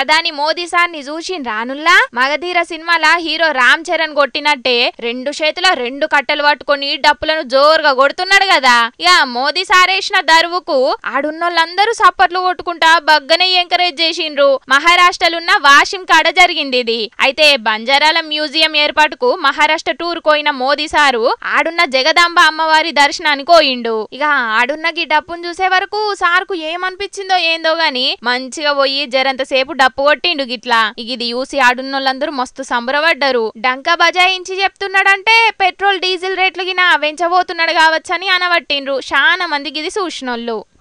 ప్రధాని మోదీ సార్ని చూసి రానుల్లా మగధీర సినిమాల హీరో రామ్ చరణ్ కొట్టినట్టే రెండు చేతుల రెండు కట్టెలు పట్టుకొని డప్పులను జోరుగా కొడుతున్నాడు కదా ఇక మోదీ సారేసిన దరువుకు ఆడున్నోళ్ళందరూ సప్పట్లు కొట్టుకుంటా బగ్గనే ఎంకరేజ్ చేసిండ్రు మహారాష్ట్రలున్న వాషిం కాడ జరిగింది ఇది అయితే బంజారాల మ్యూజియం ఏర్పాటుకు మహారాష్ట్ర టూర్ కోయిన మోదీ సారు ఆడున్న జగదాంబ అమ్మవారి దర్శనానికి పోయిండు ఇక ఆడున్న గీ డప్పును చూసే వరకు సార్కు ఏమనిపించిందో ఏందో గాని మంచిగా పోయి జరంత సేపు డప్పు కొట్టిండు గిట్లా ఇక ఇది చూసి ఆడున్నోళ్ళందరూ మస్తు సంబరపడ్డారు డంకా బజాయించి చెప్తున్నాడంటే పెట్రోల్ డీజిల్ రేట్లు గిన పెంచబోతున్నాడు కావచ్చని అనబట్టిండ్రు చాలా మందికి ఇది చూసినోళ్ళు